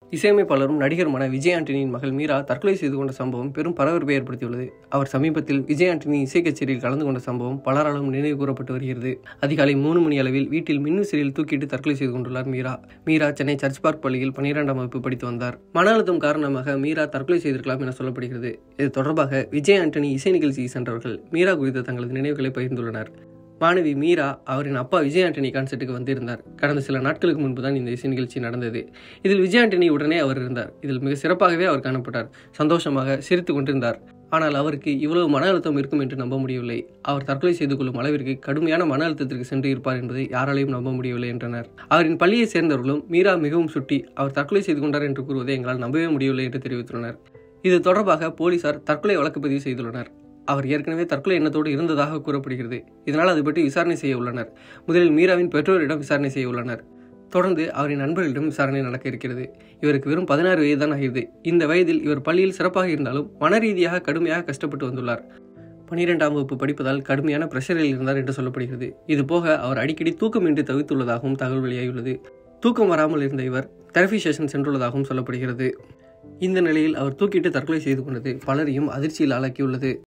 இசையமைப்பாளரும் நடிகருமான விஜய் ஆண்டனியின் மகள் மீரா தற்கொலை செய்து கொண்ட சம்பவம் பெரும் பரபரப்பை ஏற்படுத்தியுள்ளது அவர் சமீபத்தில் விஜய் ஆண்டனி இசை கச்சேரியில் கலந்து கொண்ட சம்பவம் பலராலும் நினைவு கூறப்பட்டு வருகிறது அதிகாலை மூணு மணி அளவில் வீட்டில் மின்விசிறியில் தூக்கிட்டு தற்கொலை செய்து கொண்டுள்ளார் மீரா மீரா சென்னை சர்ச் பார்க் பள்ளியில் பன்னிரெண்டாம் வகுப்பு படித்து வந்தார் மன அழுத்தம் காரணமாக மீரா தற்கொலை செய்திருக்கலாம் என சொல்லப்படுகிறது இது தொடர்பாக விஜய் ஆண்டனி இசை நிகழ்ச்சியை சென்றவர்கள் மீரா குறித்த தங்களது நினைவுகளை பகிர்ந்துள்ளனர் மாணவி மீரா அவரின் அப்பா விஜய் ஆண்டனி கான்சர்ட்டுக்கு வந்திருந்தார் கடந்த சில நாட்களுக்கு முன்பு தான் இந்த இசை நிகழ்ச்சி நடந்தது இதில் விஜய் ஆண்டனி உடனே அவர் இருந்தார் இதில் மிக சிறப்பாகவே அவர் காணப்பட்டார் சந்தோஷமாக சிரித்து கொண்டிருந்தார் ஆனால் அவருக்கு இவ்வளவு மன அழுத்தம் இருக்கும் என்று நம்ப முடியவில்லை அவர் தற்கொலை செய்து கொள்ளும் அளவிற்கு கடுமையான மன அழுத்தத்திற்கு சென்று இருப்பார் என்பதை யாராலையும் நம்ப முடியவில்லை என்றனர் அவரின் பள்ளியை சேர்ந்தவர்களும் மீரா மிகவும் சுட்டி அவர் தற்கொலை செய்து கொண்டார் என்று கூறுவதை எங்களால் நம்பவே முடியவில்லை என்று தெரிவித்துள்ளனர் இது தொடர்பாக போலீசார் தற்கொலை வழக்கு பதிவு செய்துள்ளனர் அவர் ஏற்கனவே தற்கொலை எண்ணத்தோடு இருந்ததாக கூறப்படுகிறது இதனால் அது பற்றி விசாரணை செய்ய உள்ளனர் முதலில் மீராவின் பெற்றோரிடம் விசாரணை செய்ய உள்ளனர் தொடர்ந்து அவரின் நண்பர்களிடம் விசாரணை நடக்க இருக்கிறது இவருக்கு வெறும் பதினாறு வயது தான் ஆகிறது இந்த வயதில் இவர் பள்ளியில் சிறப்பாக இருந்தாலும் மன ரீதியாக கடுமையாக கஷ்டப்பட்டு வந்துள்ளார் பனிரெண்டாம் வகுப்பு படிப்பதால் கடுமையான பிரஷரில் இருந்தார் என்று சொல்லப்படுகிறது இது போக அவர் அடிக்கடி தூக்கமின்றி தவித்துள்ளதாகவும் தகவல் வெளியாகியுள்ளது தூக்கம் வராமல் இருந்த இவர் தெரபி செஷன் சென்றுள்ளதாகவும் சொல்லப்படுகிறது இந்த நிலையில் அவர் தூக்கிட்டு தற்கொலை செய்து கொண்டது பலரையும் அதிர்ச்சியில் ஆளாக்கியுள்ளது